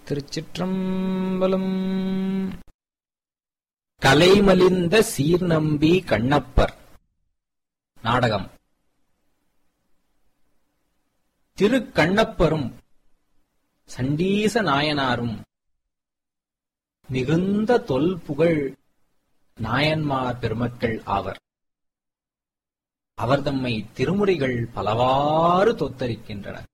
திருச்சிற்றம்பலம் கலைமலிந்த சீர்நம்பி கண்ணப்பர் நாடகம் திருக்கண்ணப்பரும் சண்டீச நாயனாரும் மிகுந்த தொல்புகழ் நாயன்மார் பெருமக்கள் ஆவர் அவர் தம்மை திருமுறைகள் பலவாறு தொத்தரிக்கின்றனர்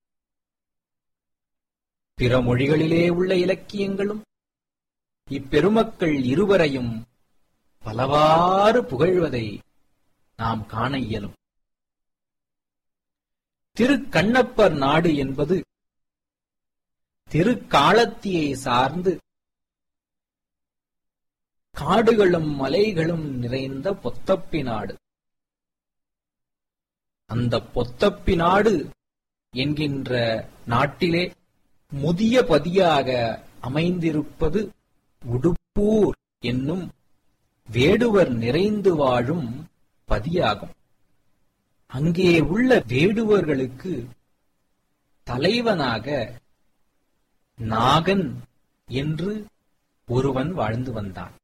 பிற மொழிகளிலே உள்ள இலக்கியங்களும் இப்பெருமக்கள் இருவரையும் பலவாறு புகழ்வதை நாம் காண இயலும் திருக்கண்ணப்பர் நாடு என்பது திருக்காலத்தியை சார்ந்து காடுகளும் மலைகளும் நிறைந்த பொத்தப்பி நாடு அந்த பொத்தப்பி நாடு என்கின்ற நாட்டிலே முதிய பதியாக அமைந்திருப்பது உடுப்பூர் என்னும் வேடுவர் நிறைந்து வாழும் பதியாகும் அங்கே உள்ள வேடுவர்களுக்கு தலைவனாக நாகன் என்று ஒருவன் வாழ்ந்து வந்தான்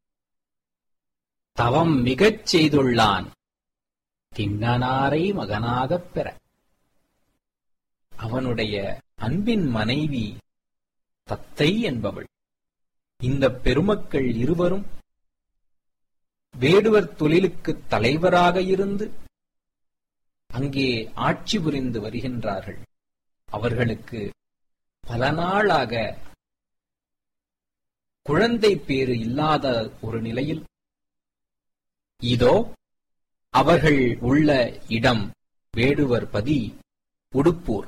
தவம் மிகச் செய்துள்ளான் திண்ணனாரை மகனாகப் பெற அவனுடைய அன்பின் மனைவி தத்தை என்பவள் இந்த பெருமக்கள் இருவரும் வேடுவர் தொழிலுக்கு தலைவராக இருந்து அங்கே ஆட்சி புரிந்து வருகின்றார்கள் அவர்களுக்கு பல நாளாக குழந்தை பேறு இல்லாத ஒரு நிலையில் இதோ அவர்கள் உள்ள இடம் வேடுவர் பதி உடுப்பூர்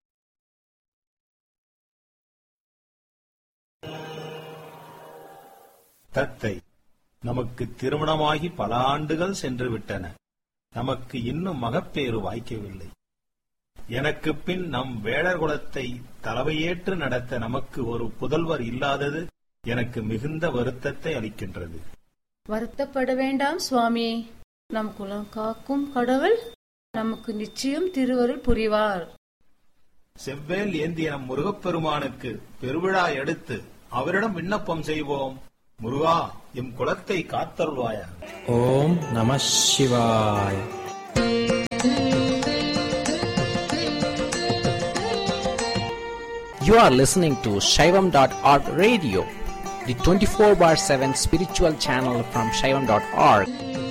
தத்தை நமக்கு திருமணமாகி பல ஆண்டுகள் சென்று விட்டன நமக்கு இன்னும் மகப்பேறு வாய்க்கவில்லை எனக்கு பின் நம் வேடர் குலத்தை தலைவையேற்று நடத்த நமக்கு ஒரு புதல்வர் இல்லாதது எனக்கு மிகுந்த வருத்தத்தை அளிக்கின்றது வருத்தப்பட வேண்டாம் சுவாமி நம் குலம் காக்கும் கடவுள் நமக்கு நிச்சயம் திருவருள் புரிவார் செவ்வேல் ஏந்திய நம் முருகப்பெருமானுக்கு பெருவிழா எடுத்து அவரிடம் விண்ணப்பம் செய்வோம் முருகா எம் குலத்தை காத்தருள்வாயா ஓம் நம சிவாய You are listening to Shaivam.org radio, the 24 bar 7 spiritual channel from Shaivam.org.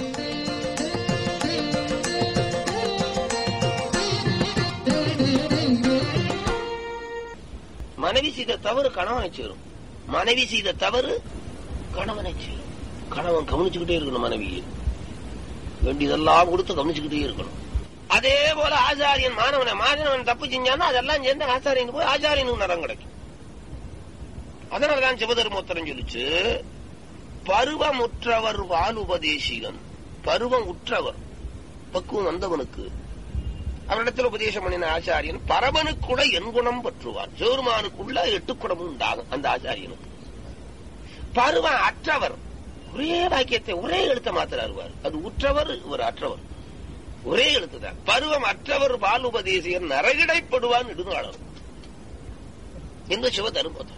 மனைவி செய்த தவறு கணவனை சேரும் மனைவி செய்த தவறு கணவனை சேரும் கணவன் கவனிச்சுக்கிட்டே இருக்கணும் மனைவியை வேண்டியதெல்லாம் கொடுத்து கவனிச்சுக்கிட்டே இருக்கணும் அதே போல ஆச்சாரியன் மாணவனை மாணவன் தப்பு செஞ்சான்னா அதெல்லாம் சேர்ந்து ஆச்சாரியனுக்கு போய் ஆச்சாரியனுக்கு நரம் கிடைக்கும் அதனாலதான் சிவதர்மோத்தரம் சொல்லிச்சு பருவமுற்றவர் வாலுபதேசிகன் பருவம் உற்றவர் பக்குவம் வந்தவனுக்கு அவரிடத்தில் உபதேசம் பண்ணின ஆச்சாரியன் பரமனுக்குள்ள என் குணம் பற்றுவார் சிவருமானுக்குள்ள எட்டு குணமும் உண்டாகும் அந்த ஆச்சாரியனுக்கு பருவம் அற்றவர் ஒரே வாக்கியத்தை ஒரே எழுத்த மாத்திராருவார் அது உற்றவர் இவர் அற்றவர் ஒரே எழுத்துதான் பருவம் அற்றவர் பால் உபதேசியர் நரகிடைப்படுவான் நெடுங்காளர் என்று சிவ தருமதம்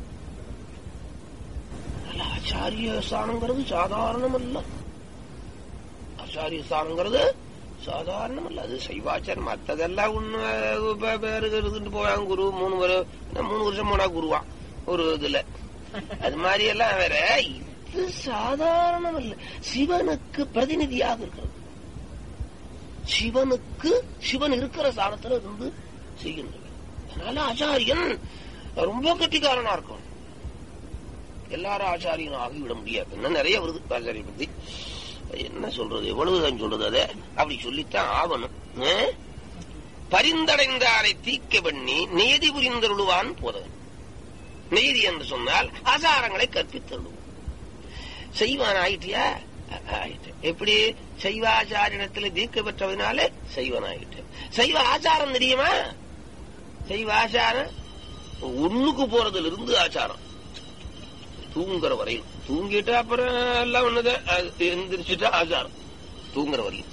ஆச்சாரிய ஸ்தானங்கிறது சாதாரணம் அல்ல ஆச்சாரிய ஸ்தானங்கிறது சாதாரணம் அல்ல அது சைவாச்சாரம் மத்ததெல்லாம் ஒண்ணு பேரு இருந்துட்டு போவாங்க குரு மூணு வரும் மூணு வருஷம் போனா குருவான் ஒரு இதுல அது மாதிரி எல்லாம் வேற இது சாதாரணம் அல்ல சிவனுக்கு பிரதிநிதியாக இருக்கிறது சிவனுக்கு சிவன் இருக்கிற சாரத்துல இருந்து செய்கின்றது அதனால ஆச்சாரியன் ரொம்ப கட்டிக்காரனா இருக்கும் எல்லாரும் ஆச்சாரியனும் ஆகிவிட முடியாது இன்னும் நிறைய வருது ஆச்சாரிய பத்தி என்ன சொல்றது எவ்வளவுதான் சொல்றது அத அப்படி சொல்லித்தான் ஆவணும் ஆ? பரிந்தடைந்தாரை தீக்க பண்ணி நீதி புரிந்தருளுவான் போதவன் நீதி என்று சொன்னால் ஆசாரங்களை கற்பித்தருளும் செய்வான் ஆயிட்டியா ஆயிட்டேன் எப்படி சைவாச்சாரியனத்தில் தீர்க்க பெற்றதுனால செய்வன் ஆயிட்டேன் சைவ ஆச்சாரம் தெரியுமா சைவ ஆச்சாரம் ஒண்ணுக்கு போறதுல இருந்து ஆச்சாரம் தூங்குற வரையும் தூங்கிட்டா அப்புறம் எல்லாம் ஒண்ணுதான் அது எந்திரிச்சுட்டா ஆச்சாரம் தூங்குற வரையும்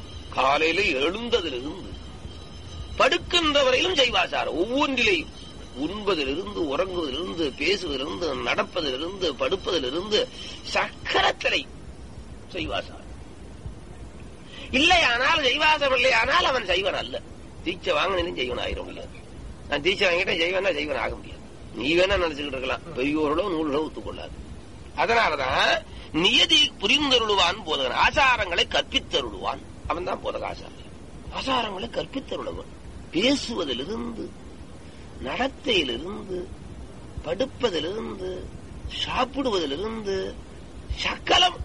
காலையில எழுந்ததிலிருந்து படுக்கின்ற வரையிலும் செய்வாச்சாரம் ஒவ்வொன்றிலேயும் உண்பதிலிருந்து உறங்குவதிலிருந்து பேசுவதிலிருந்து நடப்பதிலிருந்து படுப்பதிலிருந்து சக்கரத்திலை செய்வாசாரம் இல்லையானால் செய்வாசம் இல்லையானால் அவன் செய்வன் அல்ல தீட்சை வாங்கினும் செய்வன் ஆயிர முடியாது நான் தீட்சை வாங்கிட்டேன் செய்வனா செய்வன் ஆக முடியாது நீ வேணா நினைச்சுக்கிட்டு இருக்கலாம் பெரியோர்களோ நூல்களோ ஒத்துக்கொள்ளாது அதனாலதான் நியதி புரிந்தருளுவான் போதகன் ஆசாரங்களை கற்பித்தருளுவான் அவன் தான் போதக ஆசாரம் ஆசாரங்களை கற்பித்தருளவன் பேசுவதிலிருந்து நடத்தையிலிருந்து படுப்பதிலிருந்து சாப்பிடுவதிலிருந்து சக்கலம்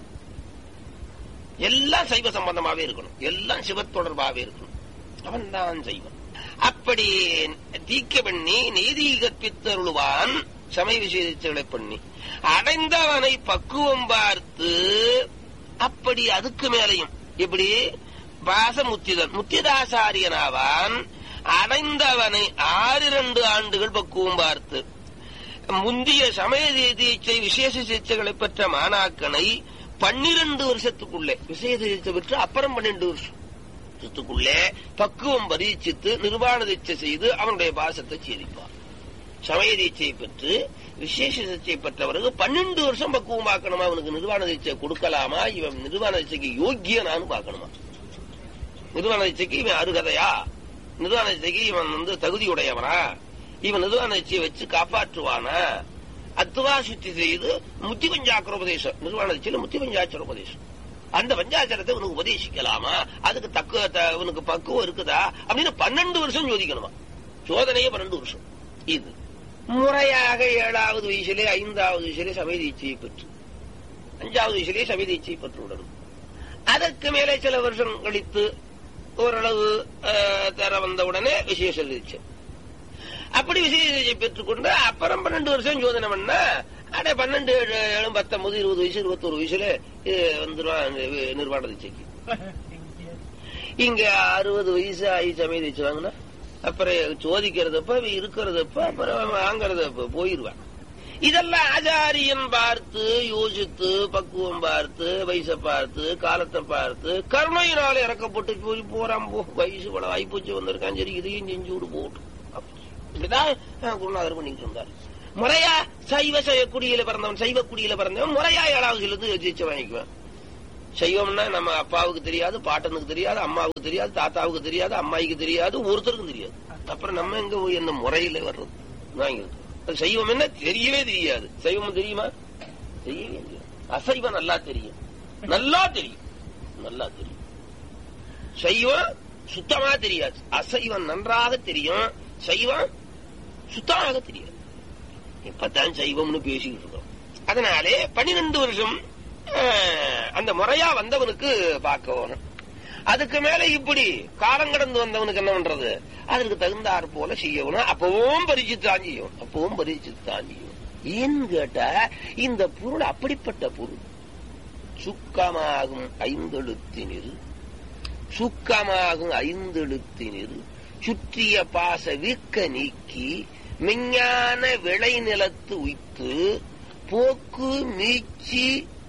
எல்லாம் சைவ சம்பந்தமாவே இருக்கணும் எல்லாம் சிவ தொடர்பாவே இருக்கணும் அவன் தான் செய்வன் அப்படி தீக்க பண்ணி நீதி கற்பித்தருளுவான் சமய விசேஷங்களை பண்ணி அடைந்தவனை பக்குவம் பார்த்து அப்படி அதுக்கு மேலையும் எப்படி பாசமுத்திதன் முத்திதாசாரியனாவான் அடைந்தவனை ஆறு இரண்டு ஆண்டுகள் பக்குவம் பார்த்து முந்திய சமய தீட்சை விசேஷ சிகிச்சைகளை பெற்ற மாணாக்கனை பன்னிரண்டு வருஷத்துக்குள்ளே விசேஷ சிகிச்சை பெற்று அப்புறம் பன்னெண்டு வருஷத்துக்குள்ளே பக்குவம் பரீட்சித்து நிர்வாண தீட்சை செய்து அவனுடைய பாசத்தை சேதிப்பார் சமய தீட்சை பெற்று விசேஷ தீட்சை பெற்றவருக்கு பன்னெண்டு வருஷம் பக்குவமாக்கணுமா அவனுக்கு நிர்வாண தீட்சை கொடுக்கலாமா இவன் நிர்வாண தீட்சைக்கு யோக்கியனான்னு பார்க்கணுமா நிர்வாண தீட்சைக்கு இவன் அருகதையா நிர்வாண தீட்சைக்கு இவன் வந்து தகுதியுடையவனா இவன் நிர்வாண தீட்சையை வச்சு காப்பாற்றுவானா அத்துவா சுத்தி செய்து முத்தி பஞ்சாக்கர உபதேசம் நிர்வாண தீட்சையில முத்தி பஞ்சாச்சர உபதேசம் அந்த பஞ்சாச்சரத்தை உனக்கு உபதேசிக்கலாமா அதுக்கு தக்க உனக்கு பக்குவம் இருக்குதா அப்படின்னு பன்னெண்டு வருஷம் சோதிக்கணுமா சோதனையே பன்னெண்டு வருஷம் இது முறையாக ஏழாவது வயசிலே ஐந்தாவது வயசிலே சமயதீட்சையை பெற்று அஞ்சாவது வயசிலே சமயதீட்சையை பெற்று விடணும் அதற்கு மேலே சில வருஷம் கழித்து ஓரளவு தர வந்த உடனே விசேஷ தீட்சை அப்படி விசேஷ பெற்றுக்கொண்டு அப்புறம் பன்னெண்டு வருஷம் சோதனை பண்ணா அட பன்னெண்டு ஏழு பத்தொன்பது இருபது வயசு இருபத்தோரு வயசுல வந்துருவான் நிர்வாண தீட்சைக்கு இங்க அறுபது வயசு ஆகி சமய தீட்சை வாங்கினா அப்புறம் சோதிக்கிறதப்ப இருக்கிறதப்ப அப்புறம் வாங்கறதப்ப போயிருவான் இதெல்லாம் ஆச்சாரியன் பார்த்து யோசித்து பக்குவம் பார்த்து வயசை பார்த்து காலத்தை பார்த்து கருணையினால இறக்கப்பட்டு போய் போறான் போ வயசு பல வாய்ப்பூச்சி வந்திருக்கான் சரி இதையும் செஞ்சு விடு போட்டு இப்படிதான் குருநாதர் பண்ணிட்டு இருந்தார் முறையா சைவ சைவ குடியில பிறந்தவன் சைவ குடியில பிறந்தவன் முறையா ஏழாவது இருந்து தீட்சை வாங்கிக்குவான் சைவம்னா நம்ம அப்பாவுக்கு தெரியாது பாட்டனுக்கு தெரியாது அம்மாவுக்கு தெரியாது தாத்தாவுக்கு தெரியாது அம்மாய்க்கு தெரியாது ஒருத்தருக்கும் தெரியாது அப்புறம் நம்ம எங்க போய் என்ன முறையில வர்றது வாங்கிறது சைவம் என்ன தெரியவே தெரியாது சைவம் தெரியுமா தெரியவே தெரியாது அசைவம் நல்லா தெரியும் நல்லா தெரியும் நல்லா தெரியும் சைவம் சுத்தமா தெரியாது அசைவம் நன்றாக தெரியும் சைவம் சுத்தமாக தெரியாது இப்பதான் சைவம்னு பேசிக்கிட்டு இருக்கோம் அதனாலே பன்னிரெண்டு வருஷம் அந்த முறையா வந்தவனுக்கு பார்க்க வேணும் அதுக்கு மேல இப்படி காலம் கடந்து வந்தவனுக்கு என்ன பண்றது அதற்கு தகுந்தாற் போல செய்யணும் அப்பவும் பரிச்சு தான் செய்யும் அப்பவும் பரிச்சு தான் செய்யும் ஏன்னு கேட்டா இந்த பொருள் அப்படிப்பட்ட பொருள் சுக்கமாகும் ஐந்தெழுத்தினில் சுக்கமாகும் ஐந்தெழுத்தினில் சுற்றிய பாச வீக்க நீக்கி மெஞ்ஞான விளை நிலத்து உய்த்து போக்கு மீச்சி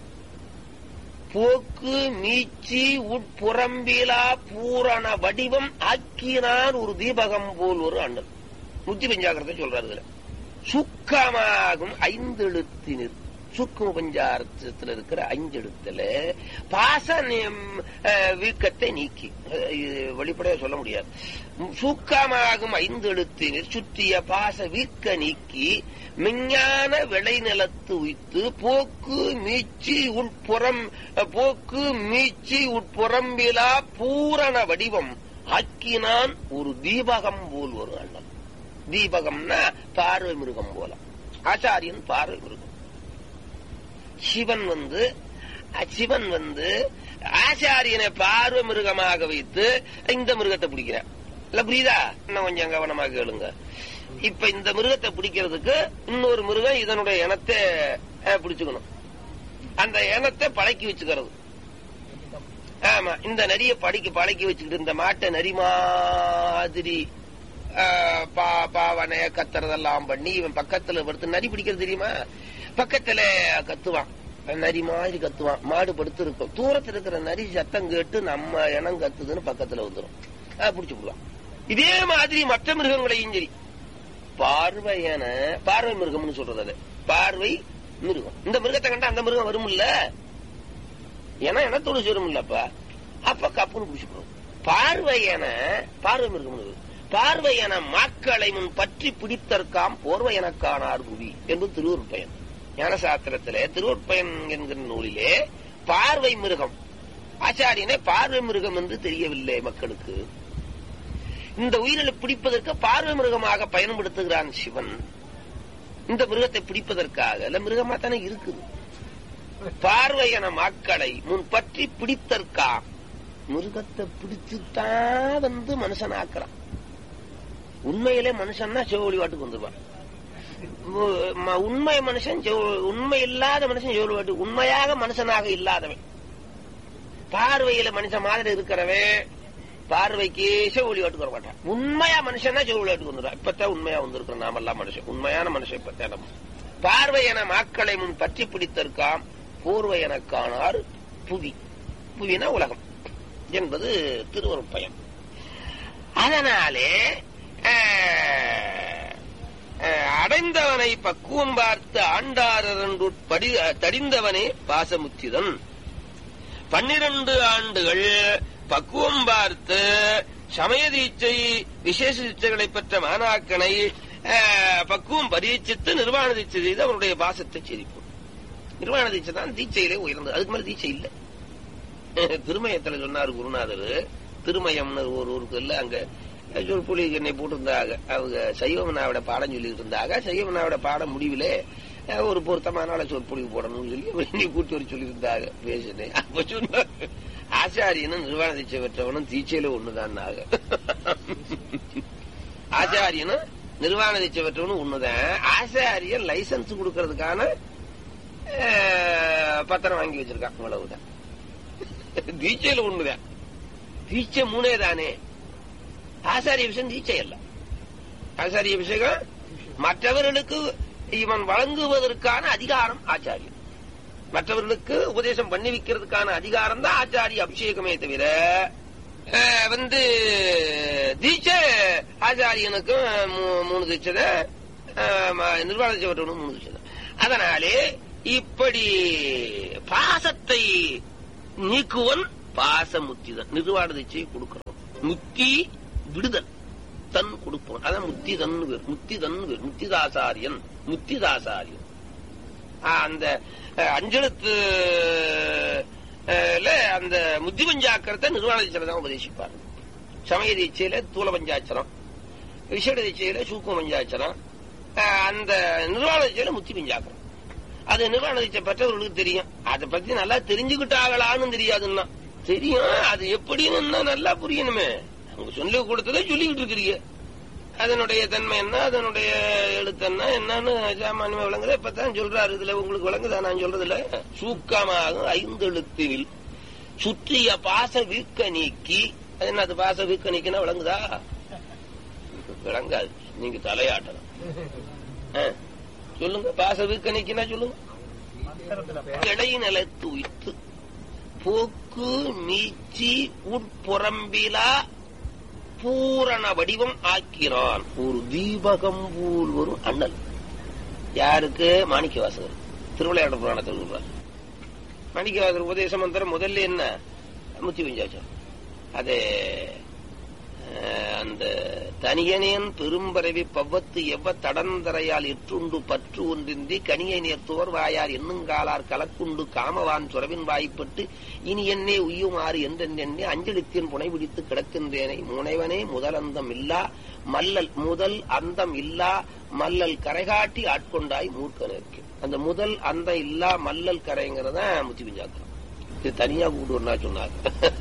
போக்கு மீச்சி உட்புறம்பிலா பூரண வடிவம் ஆக்கினான் ஒரு தீபகம் போல் ஒரு அண்ணன் நூத்தி பஞ்சாகரத்தை சொல்றாரு இதுல சுக்கமாகும் ஐந்தெழுத்தினர் சுக்கும பஞ்சாரத்தில் இருக்கிற அஞ்செழுத்துல பாச வீக்கத்தை நீக்கி வெளிப்படையா சொல்ல முடியாது சுக்கமாகும் ஐந்தெழுத்தினர் சுற்றிய பாச வீக்க நீக்கி மெஞ்ஞான விளைநிலத்து உய்த்து போக்கு மீச்சி உட்புறம் போக்கு மீச்சி உட்புறம்பிலா பூரண வடிவம் ஆக்கினான் ஒரு தீபகம் போல் ஒரு அண்ணன் தீபகம்னா பார்வை மிருகம் போல ஆச்சாரியன் பார்வை மிருகம் சிவன் வந்து சிவன் வந்து ஆச்சாரியனை பார்வை மிருகமாக வைத்து இந்த மிருகத்தை பிடிக்கிறான் இல்ல புரியுதா இன்னும் கொஞ்சம் கவனமாக கேளுங்க இப்ப இந்த மிருகத்தை பிடிக்கிறதுக்கு இன்னொரு மிருகம் இதனுடைய இனத்தை பிடிச்சுக்கணும் அந்த இனத்தை பழக்கி வச்சுக்கிறது ஆமா இந்த நரிய படிக்க பழக்கி வச்சுக்கிட்டு இந்த மாட்டை நரி மாதிரி பாவனைய கத்துறதெல்லாம் பண்ணி இவன் பக்கத்துல படுத்து நரி பிடிக்கிறது தெரியுமா பக்கத்துல கத்துவான் நரி மாதிரி கத்துவான் மாடு படுத்து இருக்கும் தூரத்துல இருக்கிற நரி சத்தம் கேட்டு நம்ம இனம் கத்துதுன்னு பக்கத்துல வந்துடும் பிடிச்சு விடுவான் இதே மாதிரி மற்ற மிருகங்களையும் சரி பார்வையன பார்வை மிருகம்னு சொல்றது அது பார்வை மிருகம் இந்த மிருகத்தை கண்டா அந்த மிருகம் வரும்ல ஏன்னா எனத்தோடு சேரும்லப்பா அப்ப கப்புன்னு பிடிச்சுக்கணும் பார்வையன பார்வை மிருகம் பார்வையன மாக்களை முன் பற்றி பிடித்தற்காம் போர்வையன காணார் புவி என்பது திருவருட்பயன் ஞானசாஸ்திரத்திலே திருவருட்பயன் என்கிற நூலிலே பார்வை மிருகம் ஆச்சாரியனை பார்வை மிருகம் என்று தெரியவில்லை மக்களுக்கு இந்த உயிரினை பிடிப்பதற்கு பார்வை மிருகமாக பயன்படுத்துகிறான் சிவன் இந்த மிருகத்தை பிடிப்பதற்காக இல்ல மிருகமா தானே இருக்குது பார்வையன மக்களை முன் பற்றி பிடித்தற்கா மிருகத்தை பிடிச்சுத்தான் வந்து மனுஷனாக்குறான் உண்மையிலே மனுஷன்னா செவ்வொழி வாட்டுக்கு வந்துருவான் உ- ம- உண்மை மனுஷன் செவ்வ- உண்மை இல்லாத மனுஷன் செவ்வொழி வாட்டு உண்மையாக மனுஷனாக இல்லாதவன் பார்வையில மனுஷன் மாதிரி இருக்கிறவன் பார்வைக்கு செவ்வொழி வாட்டுக்கு வர மாட்டான் உண்மையா மனுஷன்னா செவ்வொழி வாட்டுக்கு வந்துடுவான் இப்பத்தான் உண்மையா வந்திருக்கிறோம் நாமெல்லாம் மனுஷன் உண்மையான மனுஷன் இப்பத்தான் நம்ம பார்வை என மாக்களை முன் பற்றி பிடித்திருக்காம் பூர்வ என காணார் புவி புவினா உலகம் என்பது திருவருப்பயன் அதனாலே அஹ், அஹ், அடைந்தவனை பக்குவம் பார்த்து ஆண்டாரன்று படி தடிந்தவனே பாசமுத்திதன் பன்னிரண்டு ஆண்டுகள் பக்குவம் பார்த்து சமய தீட்சை விசேஷ தீட்சைகளை பெற்ற மாணாக்கனை அஹ், பக்குவம் பரீட்சித்து நிர்வாண தீட்சை செய்து அவனுடைய பாசத்தை செரிப்போம் நிர்வாண தீட்சை தான் தீட்சையிலே உயர்ந்தது அதுக்கு மேல தீட்சை இல்லை திருமயத்துல சொன்னார் குருநாதர் திருமயம்னு ஒரு ஊருக்கு இல்ல அங்க சொற்பொழி என்னை போட்டிருந்தாங்க அவங்க சைவமனாவோட பாடம் சொல்லிட்டு இருந்தாங்க சைவமனாவோட பாடம் முடிவிலே அஹ், ஒரு பொருத்தமான ஆளை சொற்பொழிவு போடணும்னு சொல்லி என்னை கூட்டி வர சொல்லியிருந்தாங்க பேசினேன் அப்ப சொன்னாங்க ஆச்சாரியனும் நிர்வாண தீட்சை பெற்றவனும் தீட்சையில ஒண்ணுதான் ஆச்சாரியனும் நிர்வாண தீட்சை பெற்றவனும் ஒண்ணுதான் ஆச்சாரியன் லைசன்ஸ் கொடுக்கறதுக்கான அஹ், பத்திரம் வாங்கி வச்சிருக்கான் அவ்வளவுதான் தீட்சையில ஒண்ணுதான் தீட்சை மூணே தானே ஆசாரிய விஷயம் தீட்சை அல்ல ஆசாரிய விஷயம் மற்றவர்களுக்கு இவன் வழங்குவதற்கான அதிகாரம் ஆச்சாரியன் மற்றவர்களுக்கு உபதேசம் பண்ணி வைக்கிறதுக்கான அதிகாரம் தான் ஆச்சாரிய அபிஷேகமே தவிர அஹ், வந்து தீட்சை ஆச்சாரியனுக்கும் மூ- மூணு தீட்சை தான், அஹ், ம- நிர்வாண தீட்சை பெற்றவனுக்கும் மூணு தீட்சை தான். அதனாலே இப்படி பாசத்தை நீக்குவன் பாசமுத்திதன் நிர்வாண தீட்சையை கொடுக்கிறோம் முத்தி விடுதல் தன் கொடுப்பவன் அதான் முத்தி தன் பேர் முத்தி தன் பேர் முத்திதாசாரியன் முத்திதாசாரியன் ஆ, அந்த அஹ், அஞ்செழுத்து அஹ், ல அந்த முத்தி பஞ்சாக்கரத்தை நிர்வாண தீட்சையில தான் உபதேசிப்பார் சமய தீட்சையில தூல பஞ்சாட்சரம் விசேட தீட்சையில சூக்கும பஞ்சாட்சரம் அஹ், அந்த நிர்வாண தீட்சையில முத்தி பஞ்சாக்கரம் அது நிர்வாண தீட்சை பெற்றவர்களுக்கு தெரியும் அதை பத்தி நல்லா தெரிஞ்சுக்கிட்டாங்களான்னு தெரியாதுன்னா தெரியும் அது எப்படின்னு நல்லா புரியணுமே அவங்க சொல்லி கொடுத்ததை சொல்லிக்கிட்டு இருக்கிறீங்க அதனுடைய தன்மை என்ன அதனுடைய எழுத்து என்ன என்னன்னு சாமானியமா விளங்குது இப்பதான் சொல்றாரு இதுல உங்களுக்கு விளங்குதா நான் சொல்றதுல சூக்கமாக ஐந்து எழுத்தில் சுற்றிய பாச வீக்க நீக்கி அது என்ன அது பாச வீக்க நீக்கினா விளங்குதா விளங்காது நீங்க தலையாட்டணும் ஆ, சொல்லுங்க பாச வீக்க நீக்கினா சொல்லுங்க இடைநிலத்து உயிர்த்து போக்கு மீச்சி உட்புறம்பிலா பூரண வடிவம் ஆக்கிறான் ஒரு தீபகம் போல் வரும் அண்ணல் யாருக்கு மாணிக்க வாசகர் திருவிளையாட புராணத்தில் சொல்றார் மாணிக்க வாசகர் உபதேச மந்திரம் முதல்ல என்ன முத்தி பஞ்சாச்சம் அது அஹ், அந்த தனியனேன் பெரும்பரவி பவ்வத்து எவ்வ தடந்தரையால் எற்றுண்டு பற்று ஒன்றின்றி கனியை நேர்த்துவர் வாயார் எண்ணுங்காலார் கலக்குண்டு காமவான் சுரவின் வாய்ப்பட்டு இனி என்னே உய்யுமாறு என்றெண்ணே அஞ்சலித்தின் புனை பிடித்து கிடக்கின்றேனை முனைவனே முதல் அந்தம் இல்லா மல்லல் முதல் அந்தம் இல்லா மல்லல் கரைகாட்டி ஆட்கொண்டாய் மூர்க்கனருக்கு அந்த முதல் அந்தம் இல்லா மல்லல் கரைங்கிறத முத்தி பிஞ்சாக்கம் இது தனியா கூடுவா சொன்னாங்க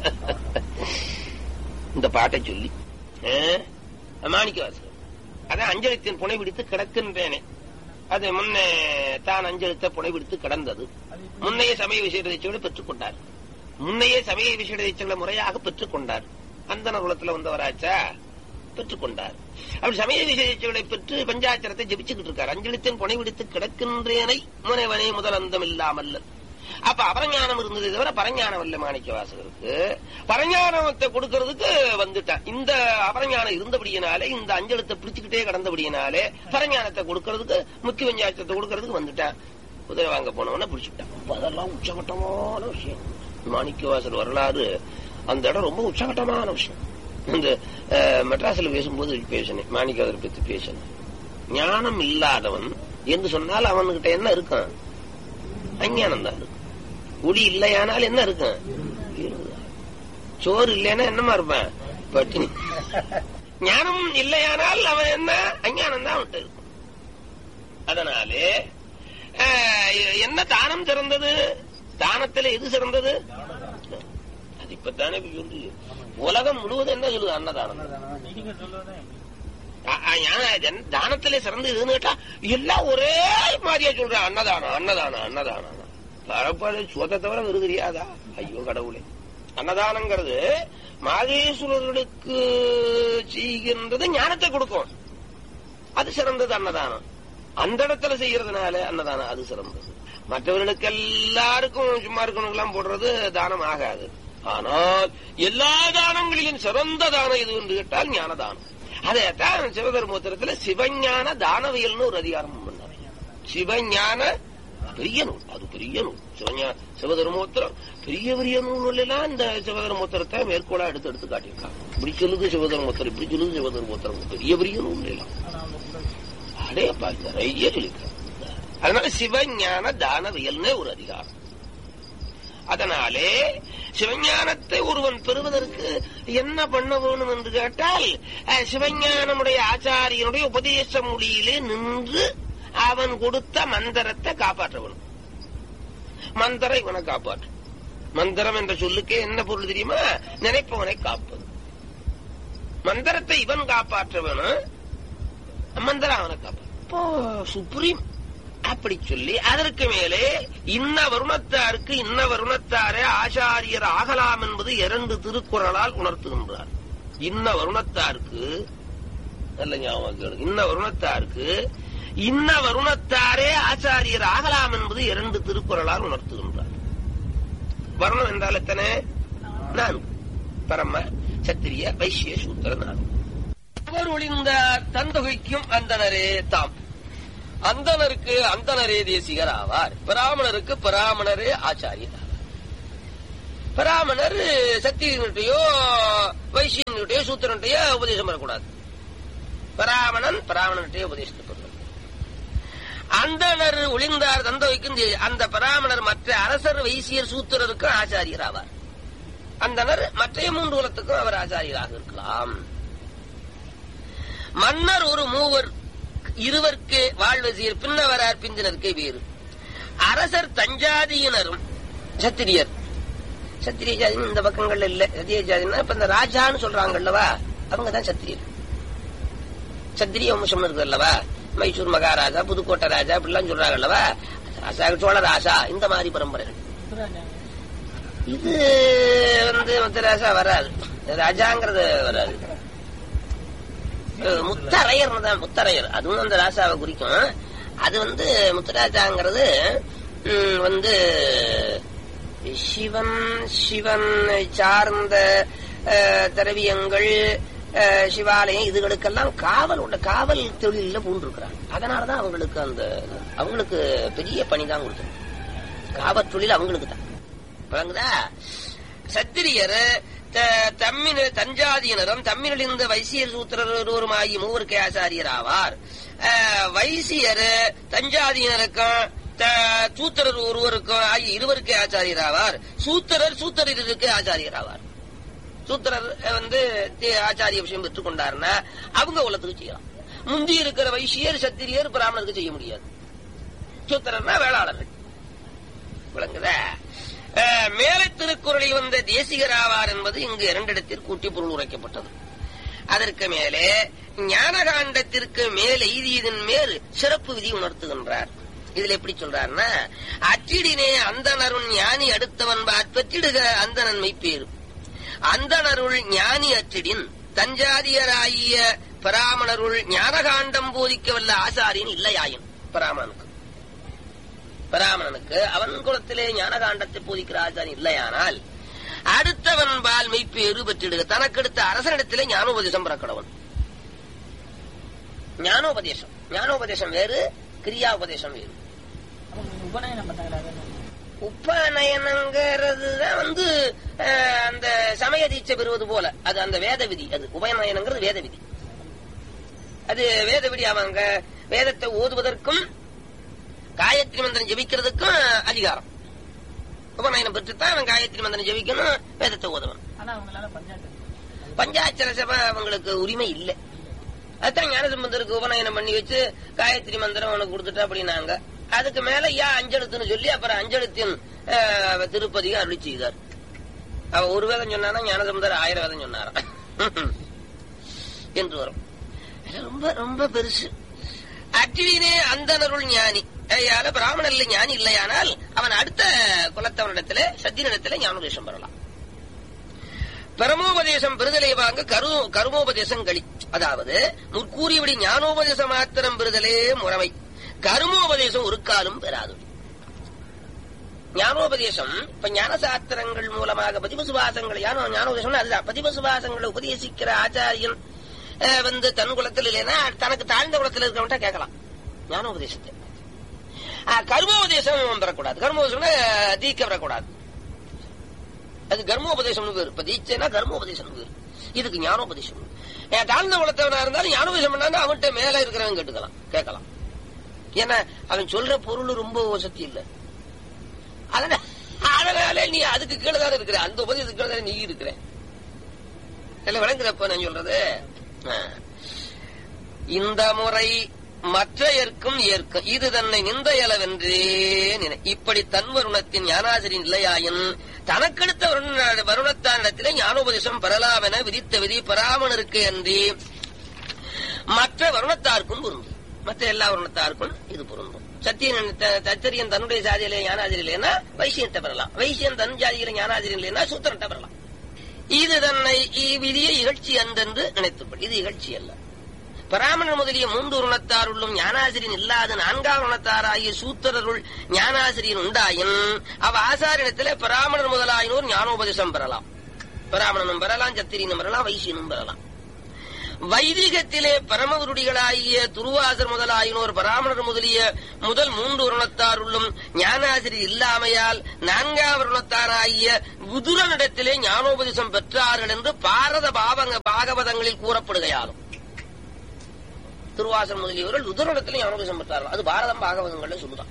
இந்த பாட்டை சொல்லி மாணிக்க வாசகர் அதான் அஞ்சலித்தின் புனை பிடித்து கிடக்கின்றேனே அது முன்னே தான் அஞ்சலித்த புனை பிடித்து கிடந்தது முன்னைய சமய விசேஷத்தை பெற்றுக் கொண்டார் முன்னையே சமய விசேஷங்களை முறையாக பெற்றுக் கொண்டார் அந்த குலத்துல வந்தவராச்சா பெற்றுக் கொண்டார் அப்படி சமய விசேஷங்களை பெற்று பஞ்சாச்சரத்தை ஜபிச்சுக்கிட்டு இருக்கார் அஞ்சலித்தின் புனை பிடித்து கிடக்கின்றேனை முனைவனே முதல் அந்தம் இல்லாமல் அப்ப அபரஞானம் இருந்தது தவிர பரஞானம் இல்ல மாணிக்க வாசகருக்கு பரஞானத்தை கொடுக்கறதுக்கு வந்துட்டான் இந்த அபரஞானம் இருந்தபடியினாலே இந்த அஞ்சலத்தை பிடிச்சுக்கிட்டே கடந்தபடியினாலே பரஞானத்தை கொடுக்கறதுக்கு முக்கிய பஞ்சாயத்தை கொடுக்கறதுக்கு வந்துட்டான் குதிரை வாங்க போனவன பிடிச்சுட்டான் அப்ப அதெல்லாம் உச்சகட்டமான விஷயம் மாணிக்கவாசல் வரலாறு அந்த இடம் ரொம்ப உச்சகட்டமான விஷயம் இந்த அஹ், மெட்ராஸ்ல பேசும்போது பேசினேன் மாணிக்கவாசரை பத்தி பேசினேன் ஞானம் இல்லாதவன் என்று சொன்னால் அவன்கிட்ட என்ன இருக்கும் அஞ்ஞானம் தான் இருக்கும் குடி இல்லையானால் என்ன இருக்கும் இருள். சோறு இல்லைன்னா என்னமா இருப்பான் பட்டினி ஞானம் இல்லையானால் அவன் என்ன அஞ்ஞானம் தான் அவன்கிட்ட இருக்கும் அதனாலே அஹ், என்ன தானம் சிறந்தது தானத்துல எது சிறந்தது அது இப்பத்தானே இப்ப சொல்லுது உலகம் முழுவதும் என்ன சொல்லுது அன்னதானம் அ- அ- ஞான- ஜன்- தானத்திலே சிறந்து இதுன்னு கேட்டா எல்லாம் ஒரே மாதிரியா சொல்றான் அன்னதானம் அன்னதானம் அன்னதானம் பரப்பாடு சுவத்தை தவிர வெறு தெரியாதா ஐயோ கடவுளே அன்னதானங்கிறது மாதேஸ்வரர்களுக்கு செய்கின்றது ஞானத்தை கொடுக்கும் அது சிறந்தது அன்னதானம் அந்த இடத்துல செய்யறதுனால அன்னதானம் அது சிறந்தது மற்றவர்களுக்கு எல்லாருக்கும் சும்மா இருக்கணும் போடுறது தானம் ஆகாது ஆனால் எல்லா தானங்களிலும் சிறந்த தானம் எது என்று கேட்டால் ஞான தானம் அதைத்தான் சிவதர்மோத்திரத்துல சிவஞான தானவியல்னு ஒரு அதிகாரம் பண்ணார் சிவஞான பெரிய நூல் அது பெரிய நூல் சிவஞான சிவதர்மோத்திரம் பெரிய பெரிய நூல் எல்லாம் இந்த சிவதர்மோத்திரத்தை மேற்கோளா எடுத்து எடுத்து காட்டியிருக்காங்க இப்படி சொல்லுது சிவதர்மோத்திரம் இப்படி சொல்லுது சிவதர்மோத்திரம் பெரிய பெரிய நூல் எல்லாம் அடையப்பா நிறைய சொல்லியிருக்காங்க அதனால சிவஞான தானவியல்னு ஒரு அதிகாரம் அதனாலே சிவஞானத்தை ஒருவன் பெறுவதற்கு என்ன பண்ண வேணும் என்று கேட்டால் அஹ், சிவஞானமுடைய ஆச்சாரியனுடைய உபதேச மொழியிலே நின்று அவன் கொடுத்த மந்திரத்தை காப்பாற்ற வேணும் மந்திரம் இவனை காப்பாற்று மந்திரம் என்ற சொல்லுக்கே என்ன பொருள் தெரியுமா நினைப்பவனை காப்பது மந்திரத்தை இவன் காப்பாற்ற வேணும் மந்திரம் அவனை காப்பாற்று இப்போ சுப்ரீம் அப்படி சொல்லி அதற்கு மேலே இன்ன வருணத்தாருக்கு இன்ன வருணத்தாரே ஆச்சாரியர் ஆகலாம் என்பது இரண்டு திருக்குறளால் உணர்த்துகின்றார் இன்ன வருணத்தாருக்கு நல்ல ஞாபகம் கேளுங்க. இன்ன வருணத்தாருக்கு இன்ன வருணத்தாரே ஆச்சாரியர் ஆகலாம் என்பது இரண்டு திருக்குறளால் உணர்த்துகின்றார் வருணம் என்றால் எத்தனை நான்கு பரம சத்திரிய வைசிய சூத்திர நான்கு அவர் ஒளிந்த தந்தொகைக்கும் அந்தனரே தாம் அந்தனருக்கு அந்தனரே தேசிகர் ஆவார் பிராமணருக்கு பிராமணரே ஆச்சாரியர் ஆவார் பிராமணர் சத்தியனுடையோ வைசியனுடையோ சூத்திரனுடையோ உபதேசம் வரக்கூடாது பிராமணன் பிராமணனுடைய உபதேசத்தை பண்ணணும் அந்தனர் ஒளிந்தார் தந்த வைக்கும் தே- அந்த பிராமணர் மற்ற அரசர் வைசியர் சூத்திரருக்கு ஆச்சாரியர் ஆவார் அந்தனர் மற்ற மூன்று குலத்துக்கும் அவர் ஆச்சாரியராக இருக்கலாம் மன்னர் ஒரு மூவர் இருவர்க்கு வாழ்வசியர் பின்னவரார் பிந்தினருக்கே வேறு அரசர் தஞ்சாதியினரும் சத்திரியர் சத்திரிய ஜாதி இந்த பக்கங்கள்ல இல்ல சத்திரிய ஜாதினா இப்ப இந்த ராஜான்னு சொல்றாங்கல்லவா அவங்க தான் சத்திரியர் சத்திரிய வம்சம் இருக்கு அல்லவா மைசூர் மகாராஜா புதுக்கோட்டை ராஜா இப்படிலாம் சொல்றாங்க அல்லவா ராஜா சோழ ராஜா இந்த மாதிரி பரம்பரைகள் இது வந்து மத்த ராஜா வராது ராஜாங்கிறது வராது அஹ் முத்தரையர் தான் முத்தரையர் அதுவும் அந்த ராசாவை குறிக்கும் அது வந்து முத்தராஜாங்கிறது ம், வந்து சிவன் சிவன் சார்ந்த அஹ், திரவியங்கள் அஹ், சிவாலயம் இதுகளுக்கெல்லாம் காவல் உள்ள காவல் தொழில பூண்டிருக்கிறாங்க அதனாலதான் அவங்களுக்கு அந்த அவங்களுக்கு பெரிய பணிதான் கொடுத்தது காவல் தொழில் அவங்களுக்கு தான் விளங்குதா சத்திரியர் த- தம்மின தஞ்சாதியினரும் தம்மினிலிருந்த வைசியர் சூத்திரர் ஒருவருமாகி மூவருக்கு ஆசாரியர் ஆவார் அஹ், வைசியர் தஞ்சாதியினருக்கும் த- சூத்திரர் ஒருவருக்கும் ஆகிய இருவருக்கே ஆச்சாரியர் ஆவார் சூத்திரர் சூத்திரருக்கு ஆச்சாரியர் ஆவார் சூத்திரர் வந்து தி- ஆச்சாரிய விஷயம் பெற்றுக் கொண்டாருன்னா அவங்க உலகத்துக்கு செய்யலாம் முந்தி இருக்கிற வைசியர் சத்திரியர் பிராமணருக்கு செய்ய முடியாது சூத்திரர்னா வேளாளர்கள் விளங்குதா அஹ், மேலை திருக்குறளில் வந்த தேசிகராவார் என்பது இங்கு இரண்டிடத்தில் கூட்டி பொருள் உரைக்கப்பட்டது அதற்கு மேலே ஞானகாண்டத்திற்கு மேல் எய்தியதன் மேல் சிறப்பு விதி உணர்த்துகின்றார் இதுல எப்படி சொல்றாருன்னா அச்சிடினே அந்தனருள் ஞானி அடுத்தவன் பெற்றிடுக அந்த நன்மை பேரு அந்தனருள் ஞானி அச்சிடின் தஞ்சாதியராகிய பராமணருள் ஞானகாண்டம் போதிக்க வல்ல ஆசாரியன் இல்லையாயின் பராமனுக்கு பிராமணனுக்கு அவன் குலத்திலே ஞானகாண்டத்தை போதிக்கிற ஆச்சாரியன் இல்லையானால் அடுத்தவன் பால் மெய்ப்பேறு பெற்றிடுக தனக்கெடுத்த அரசனிடத்திலே ஞானோபதேசம் பிறக்கடவன் ஞானோபதேசம் ஞானோபதேசம் வேறு கிரியாபதேசம் வேறு உபநயனம் பண்ணாரு உபநயனங்கிறது தான் வந்து அஹ், அந்த சமய தீட்சை பெறுவது போல அது அந்த வேத விதி அது உபநயனங்கிறது வேத விதி அது வேத விதி அவங்க வேதத்தை ஓதுவதற்கும் காயத்ரி மந்திரம் ஜெபிக்கிறதுக்கும் அதிகாரம் உபநயனம் பெற்றுத்தான் அவன் காயத்ரி மந்திரம் ஜெபிக்கணும் வேதத்தை ஓதவன் ஆனா அவங்களால பஞ்சாயத்து பஞ்சாட்சர சபை அவங்களுக்கு உரிமை இல்லை அதான் ஞானசம்பந்தருக்கு உபநயனம் பண்ணி வச்சு காயத்ரி மந்திரம் உனக்கு கொடுத்துட்டா அப்படின்னாங்க அதுக்கு மேல ஏன் அஞ்செழுத்துன்னு சொல்லி அப்புறம் அஞ்செழுத்தின் அஹ், திருப்பதியை அருளி செய்தார் அவ ஒரு வேதம் சொன்னானா ஞானசம்பந்தர் ஆயிரம் வேதம் சொன்னாராம் என்று வரும் இது ரொம்ப ரொம்ப பெருசு அற்றினே அந்தனருள் ஞானி ஐயால பிராமணல்ல ஞானி இல்லையானால் அவன் அடுத்த குலத்தவனிடத்திலே சத்தியனிடத்திலே ஞானோதேசம் பெறலாம் பரமோபதேசம் பெறுதலை வாங்க கரு கருமோபதேசம் களி அதாவது முற்கூறியபடி ஞானோபதேசம் மாத்திரம் பெறுதலே முறைமை கருமோபதேசம் ஒரு காலும் பெறாது ஞானோபதேசம் இப்ப ஞானசாஸ்திரங்கள் மூலமாக பதிபசுவாசங்கள் ஞான ஞானோபதேசம் அதுதான் பதிபசுவாசங்களை உபதேசிக்கிற ஆச்சாரியன் அஹ், வந்து தன் குலத்தில் இல்லைன்னா தனக்கு தாழ்ந்த குலத்தில் இருக்கிறவன்ட்ட கேட்கலாம் ஞானோபதேசத்தை அஹ், கர்மோபதேசம் பெறக்கூடாது கர்மோபதேசம் தீக்க பெறக்கூடாது அது கர்மோபதேசம் வேறு இப்ப தீட்சைனா கர்மோபதேசம் வேறு இதுக்கு ஞானோபதேசம் என் தாழ்ந்த குலத்தவனா இருந்தாலும் ஞானோபதேசம் பண்ணா அவன்கிட்ட மேல இருக்கிறவன் கேட்டுக்கலாம் கேட்கலாம் ஏன்னா அவன் சொல்ற பொருள் ரொம்ப சக்தி இல்ல அதனால அதனால நீ அதுக்கு கீழே தான் இருக்கிற அந்த உபதேசத்துக்கு கீழே தான் நீ இருக்கிற எல்லாம் விளங்குறப்ப நான் சொல்றது ஆ. இந்த முறை மற்ற ஏற்கும் ஏற்கும் இது தன்னை நிந்தையளவென்றே நினை இப்படி தன் வருணத்தின் ஞானாசிரியின் இல்லையாயின் தனக்கெடுத்த வருண- வருணத்தானிடத்திலே ஞானோபதேசம் பெறலாம் என விதித்த விதி பராமணருக்கு அன்றி மற்ற வருணத்தாருக்கும் பொருந்தும் மற்ற எல்லா வருணத்தாருக்கும் இது பொருந்தும் சத்தியன் த- தச்சரியன் தன்னுடைய சாதியிலே ஞானாதிரி இல்லைன்னா வைசியன்ட்ட பெறலாம் வைசியன் தன் ஜாதியில ஞானாதிரி இல்லைன்னா சூத்திரன்ட்ட பெறலாம் இது தன்னை இவ்விதியை இகழ்ச்சி அன்றென்று நினைத்துப்படி இது இகழ்ச்சி அல்ல பராமணர் முதலிய மூன்று உருணத்தாருள்ளும் ஞானாசிரியன் இல்லாத நான்காம் உருணத்தாராகிய சூத்திரருள் ஞானாசிரியன் உண்டாயின் அவ ஆசாரியனத்திலே பராமணர் முதலாயினோர் ஞானோபதேசம் பெறலாம் பராமணனும் பெறலாம் சத்திரியனும் பெறலாம் வைசியனும் பெறலாம் வைதிகத்திலே பரமகுருடிகளாகிய துருவாசர் முதலாயினோர் பராமணர் முதலிய முதல் மூன்று வருணத்தாருள்ளும் ஞானாசிரியர் இல்லாமையால் நான்காம் வருணத்தாராகிய விதுரனிடத்திலே ஞானோபதேசம் பெற்றார்கள் என்று பாரத பாவங்க பாகவதங்களில் கூறப்படுகையாலும் திருவாசர் முதலியவர்கள் உதரணத்தில் ஞானோபதேசம் பெற்றார்கள் அது பாரதம் பாகவதங்கள்ல சொல்லுதான்